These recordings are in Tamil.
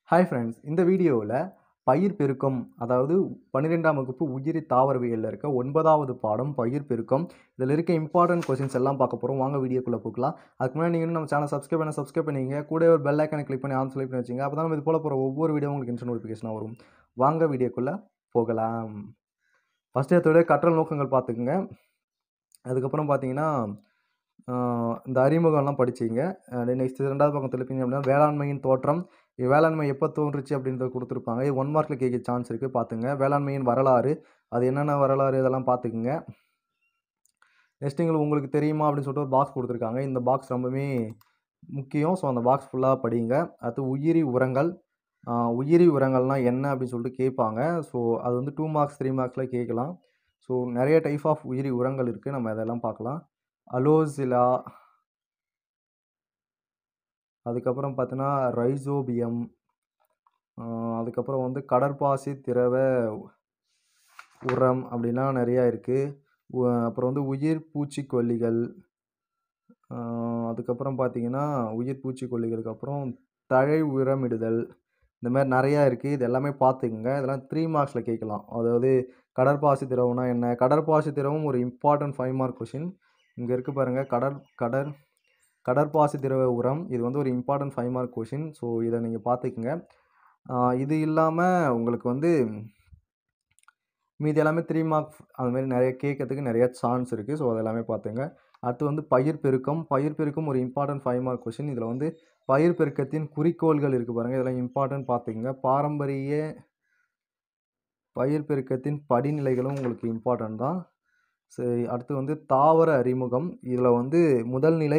ஹாய் ஃப்ரெண்ட்ஸ் இந்த வீடியோவில் பயிர் பெருக்கம் அதாவது பன்னிரெண்டாம் வகுப்பு உயிரி தாவரவியலில் இருக்க ஒன்பதாவது பாடம் பயிர் பெருக்கம் இதில் இருக்க இம்பார்ட்டன்ட் கொஸ்டின்ஸ் எல்லாம் பார்க்க போகிறோம் வாங்க வீடியோக்குள்ளே போகலாம் அதுக்கு முன்னாடி நீங்கள் நம்ம சேனல் சப்ஸ்கிரைப் பண்ண சப்ஸ்கிரைப் பண்ணிங்க கூட ஒரு பெல் ஐக்கனை கிளிக் பண்ணி ஆன் செலக்ட் பண்ணி வச்சுங்க அப்போ தான் நம்ம இது போல் போகிற ஒவ்வொரு வீடியோ உங்களுக்கு இன்ஸ்ட் நோட்டிஃபிகேஷனாக வரும் வாங்க வீடியோக்குள்ளே போகலாம் ஃபஸ்ட் எடுத்தோட கற்றல் நோக்கங்கள் பார்த்துக்குங்க அதுக்கப்புறம் பார்த்தீங்கன்னா ஆஹ் இந்த அறிமுகம்லாம் படிச்சிங்க நெக்ஸ்ட் ரெண்டாவது பக்கம் திருப்பிங்க அப்படின்னா வேளாண்மையின் தோற்றம் இது வேளாண்மை எப்போ தோன்றுச்சு அப்படின்றத கொடுத்துருப்பாங்க இது ஒன் மார்க்கில் கேட்க சான்ஸ் இருக்குது பார்த்துங்க வேளாண்மையின் வரலாறு அது என்னென்ன வரலாறு இதெல்லாம் பார்த்துக்குங்க நெக்ஸ்ட் எங்களுக்கு உங்களுக்கு தெரியுமா அப்படின்னு சொல்லிட்டு ஒரு பாக்ஸ் கொடுத்துருக்காங்க இந்த பாக்ஸ் ரொம்பவே முக்கியம் ஸோ அந்த பாக்ஸ் ஃபுல்லாக படிங்க அடுத்து உயிரி உரங்கள் ஆஹ் உயிரி உரங்கள்னால் என்ன அப்படின்னு சொல்லிட்டு கேட்பாங்க ஸோ அது வந்து டூ மார்க்ஸ் த்ரீ மார்க்ஸில் கேட்கலாம் ஸோ நிறைய டைப் ஆஃப் உயிரி உரங்கள் இருக்குது நம்ம அதெல்லாம் பார்க்கலாம் அலோசிலா அதுக்கப்புறம் பார்த்தீங்கன்னா ரைசோபியம் அதுக்கப்புறம் வந்து கடற்பாசி திரவ உரம் அப்படிலாம் நிறையா இருக்குது அப்புறம் வந்து உயிர் பூச்சிக்கொல்லிகள் ஆஹ் அதுக்கப்புறம் பார்த்தீங்கன்னா உயிர் பூச்சிக்கொல்லிகளுக்கு அப்புறம் தழை உரமிடுதல் இந்த மாதிரி நிறையா இருக்குது இது எல்லாமே பார்த்துக்குங்க இதெல்லாம் த்ரீ மார்க்ஸில் கேட்கலாம் அதாவது கடற்பாசி திரவம்னா என்ன கடற்பாசி திரவம் ஒரு இம்பார்ட்டன்ட் ஃபைவ் மார்க் கொஷின் இங்கே இருக்குது பாருங்கள் கடற் கடற் கடற்பாசி திரவ உரம் இது வந்து ஒரு important five mark question so இதை நீங்கள் பார்த்துக்குங்க ஆஹ் இது இல்லாமல் உங்களுக்கு வந்து மீதி எல்லாமே த்ரீ மார்க் அது மாதிரி நிறைய கேட்கறதுக்கு நிறைய சான்ஸ் இருக்குது ஸோ அதெல்லாமே பார்த்துங்க அடுத்து வந்து பயிர் பெருக்கம் பயிர் பெருக்கம் ஒரு இம்பார்ட்டன்ட் ஃபைவ் மார்க் கொஷின் இதில் வந்து பயிர் பெருக்கத்தின் குறிக்கோள்கள் இருக்குது பாருங்கள் இதெல்லாம் இம்பார்ட்டன்ட் பார்த்துக்குங்க பாரம்பரிய பயிர் பெருக்கத்தின் படிநிலைகளும் உங்களுக்கு இம்பார்ட்டன்ட் தான் சரி அடுத்து வந்து தாவர அறிமுகம் இதில் வந்து முதல் நிலை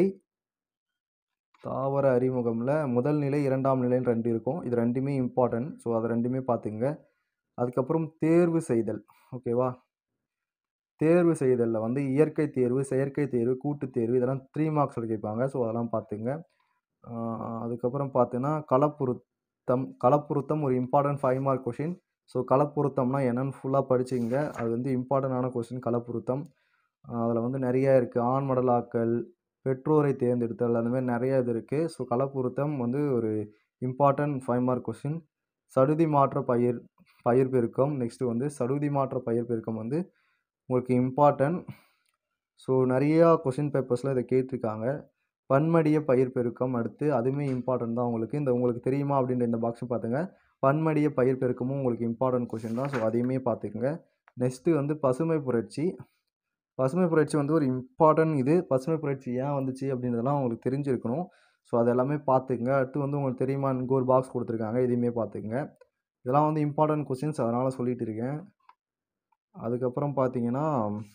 தாவர அறிமுகமில் முதல் நிலை இரண்டாம் நிலைன்னு ரெண்டு இருக்கும் இது ரெண்டுமே இம்பார்ட்டன்ட் ஸோ அதை ரெண்டுமே பார்த்துங்க அதுக்கப்புறம் தேர்வு செய்தல் ஓகேவா தேர்வு செய்தலில் வந்து இயற்கை தேர்வு செயற்கை தேர்வு கூட்டு தேர்வு இதெல்லாம் த்ரீ மார்க்ஸில் கேட்பாங்க ஸோ அதெல்லாம் பார்த்துங்க ஆஹ் அதுக்கப்புறம் பார்த்தீங்கன்னா களப்புறுத்தம் களப்புறுத்தம் ஒரு important five mark question so களப்புறுத்தம்னா என்னென்னு ஃபுல்லாக படிச்சுங்க அது வந்து இம்பார்ட்டண்டான கொஷின் களப்புறுத்தம் அதில் வந்து நிறையா இருக்குது ஆண் மடலாக்கல் பெற்றோரை தேர்ந்தெடுத்தல் அந்த மாதிரி நிறைய இது இருக்குது ஸோ களப்புறுத்தம் வந்து ஒரு இம்பார்ட்டன்ட் ஃபைவ் மார்க் கொஷின் சடுதி மாற்ற பயிர் பயிர் பெருக்கம் நெக்ஸ்ட்டு வந்து சடுதி மாற்ற பயிர் பெருக்கம் வந்து உங்களுக்கு இம்பார்ட்டன்ட் ஸோ நிறையா கொஷின் பேப்பர்ஸில் இதை கேட்டிருக்காங்க பன்மடிய பயிர் பெருக்கம் அடுத்து அதுவுமே இம்பார்ட்டன்ட் தான் உங்களுக்கு இந்த உங்களுக்கு தெரியுமா அப்படின்ற இந்த பாக்ஸும் பார்த்துங்க பன்மடிய பயிர் பெருக்கமும் உங்களுக்கு இம்பார்ட்டன்ட் கொஷின் தான் ஸோ அதையுமே பார்த்துக்குங்க நெக்ஸ்ட்டு வந்து பசுமை புரட்சி பசுமை புரட்சி வந்து ஒரு இம்பார்ட்டன்ட் இது பசுமை புரட்சி ஏன் வந்துச்சு அப்படின்றதெல்லாம் உங்களுக்கு தெரிஞ்சிருக்கணும் ஸோ அது எல்லாமே பார்த்துக்குங்க அடுத்து வந்து உங்களுக்கு தெரியுமா இங்கே ஒரு பாக்ஸ் கொடுத்துருக்காங்க இதையுமே பார்த்துக்குங்க இதெல்லாம் வந்து இம்பார்ட்டன்ட் கொஸ்டின்ஸ் அதனால் சொல்லிட்டு இருக்கேன் அதுக்கப்புறம் பார்த்தீங்கன்னா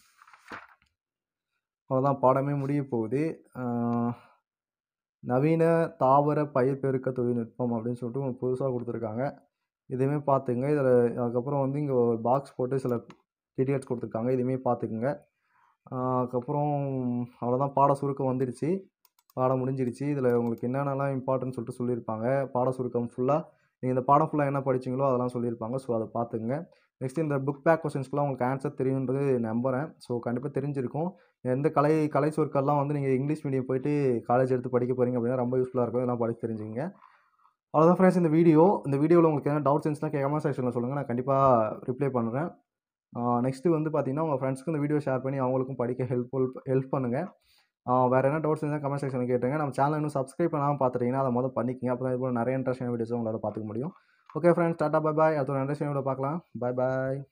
அவ்வளோதான் பாடமே முடிய போகுது ஆஹ் நவீன தாவர பயிர் பெருக்க தொழில்நுட்பம் அப்படின்னு சொல்லிட்டு உங்களுக்கு புதுசாக கொடுத்துருக்காங்க இதையுமே பார்த்துங்க இதில் அதுக்கப்புறம் வந்து இங்கே ஒரு பாக்ஸ் போட்டு சில டீட்டெயில்ஸ் கொடுத்துருக்காங்க இதையுமே பார்த்துக்குங்க ஆஹ் அதுக்கப்புறம் அவ்வளோதான் பாட சுருக்கம் வந்துடுச்சு பாடம் முடிஞ்சிடுச்சு இதில் உங்களுக்கு என்னென்னலாம் இம்பார்ட்டன்ட் சொல்லிட்டு சொல்லியிருப்பாங்க பாட சுருக்கம் ஃபுல்லாக நீங்கள் இந்த பாடம் ஃபுல்லாக என்ன படிச்சீங்களோ அதெல்லாம் சொல்லியிருப்பாங்க ஸோ அதை பார்த்துங்க நெக்ஸ்ட் இந்த புக் பேக் கொஸ்டின்ஸ்க்குலாம் உங்களுக்கு ஆன்சர் தெரியுன்றது நம்புகிறேன் ஸோ கண்டிப்பாக தெரிஞ்சிருக்கும் எந்த கலை கலை சொற்கள்லாம் வந்து நீங்கள் இங்கிலீஷ் மீடியம் போயிட்டு காலேஜ் எடுத்து படிக்க போகிறீங்க அப்படின்னா ரொம்ப யூஸ்ஃபுல்லாக இருக்கும் இதெல்லாம் படிச்சு தெரிஞ்சுங்க அவ்வளோதான் ஃப்ரெண்ட்ஸ் இந்த வீடியோ இந்த வீடியோவில் உங்களுக்கு என்ன டவுட்ஸ் இருந்துச்சுன்னா கமெண்ட் செக்ஷனில் சொல்லுங்கள் நான் கண்டிப்பாக ரிப்ளை பண்ணுறேன் நெக்ஸ்ட்டு வந்து பார்த்தீங்கன்னா உங்கள் ஃப்ரெண்ட்ஸ்க்கு இந்த வீடியோ ஷேர் பண்ணி அவங்களுக்கும் படிக்க ஹெல்ப்ஃபுல் ஹெல்ப் பண்ணுங்கள் வேறு என்ன டவுட்ஸ் இருந்தால் கமெண்ட் செக்ஷனில் கேட்டுங்க நம்ம சேனல் இன்னும் சப்ஸ்கிரைப் பண்ணாமல் பார்த்துட்டீங்கன்னா அதை முதல் பண்ணிக்கங்க அப்போ தான் இது போல் நிறைய இன்ட்ரெஸ்டான வீடியோஸும் உங்களால் பார்த்துக்க முடியும் okay friends tata bye bye அடுத்த ஒரு இன்ட்ரெஸ்டிங் வீடியோ பார்க்கலாம் பை பாய்